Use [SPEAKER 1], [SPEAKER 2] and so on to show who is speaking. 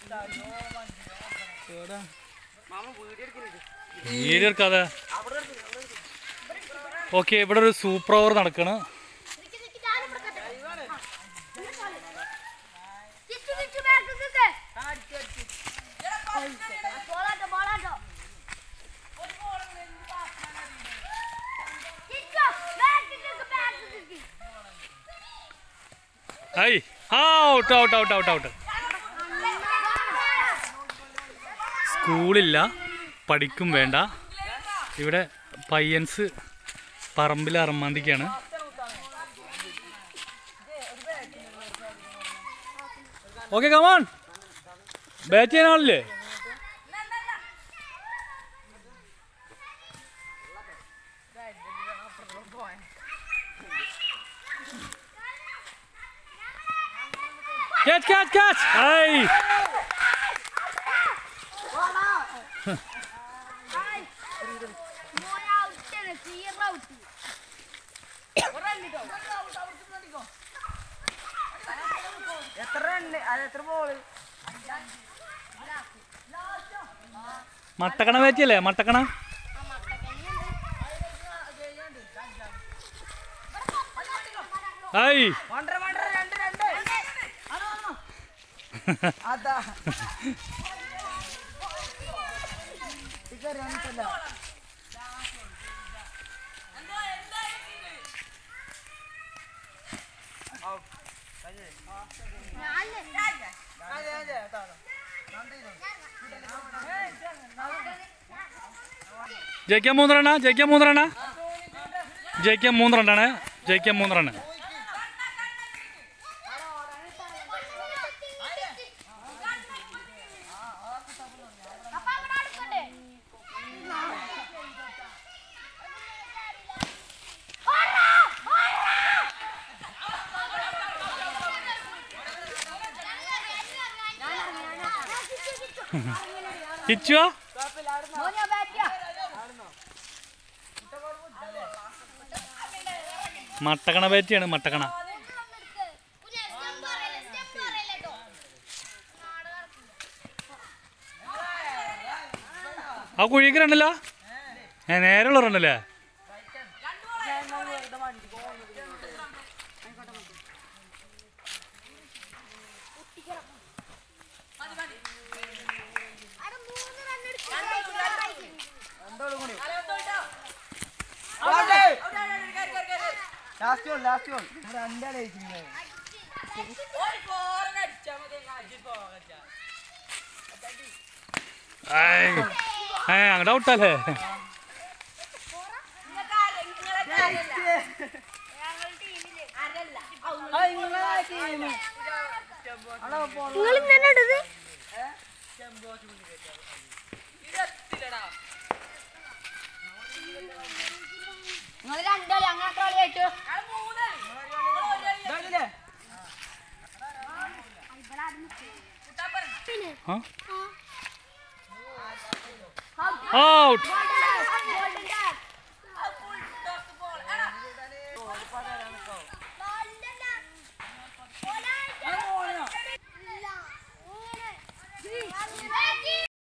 [SPEAKER 1] Video എടുക്കാതെ okay ഇവിടെ ഒരു സൂപ്പർ ഓവർ നടക്കണ് ഐ out out out out out സ്കൂളില്ല പഠിക്കും വേണ്ട ഇവിടെ പയ്യൻസ് പറമ്പിൽ അറമാന്തിക്കാണ് ഓക്കെ കമാൺ ബാറ്റ് ചെയ്യാൻ ആളില്ലേ Catch, catch, catch! Hey!
[SPEAKER 2] എത്ര റണ്ണ് അത് എത്ര ബോള്
[SPEAKER 1] മട്ടക്കണ ബാറ്റിയല്ലേ മട്ടക്കണ ഹായ്
[SPEAKER 2] വണ്ടര വണ്ടര രണ്ട് രണ്ട് അതാ ഇതൊരു രണ്ടല്ല അതെ അതെ അതാ
[SPEAKER 1] ജയിക്കാൻ മൂന്ന് റണ്ണ ജയിക്കാൻ മൂന്ന് റണ്ണ ജയിക്കാൻ മൂന്ന് റണ്ണാണ് ജയിക്കാൻ മൂന്ന് റണ്ണ് കിച്ചുവാ മട്ടക്കണ ബാറ്റിയാണ് മട്ടക്കണ ആ കുഴിക്ക് റണ്ണല്ലോ ഏ നേരെയുള്ള റണ്ണല്ലേ
[SPEAKER 2] ലാസ്റ്റ് ഗോൾ ലാസ്റ്റ് ഗോൾ രണ്ടാണ് ജയിക്കുന്നത്
[SPEAKER 1] ഏയ്. ഏ അങ്ങോട്ട് ഔട്ടല്ലേ
[SPEAKER 3] നിങ്ങൾ ഇന്നെ ഇടുന്നത് നിങ്ങൾ രണ്ടാളി അങ്ങനെ കളിയായിട്ട്
[SPEAKER 1] ഔട്ട്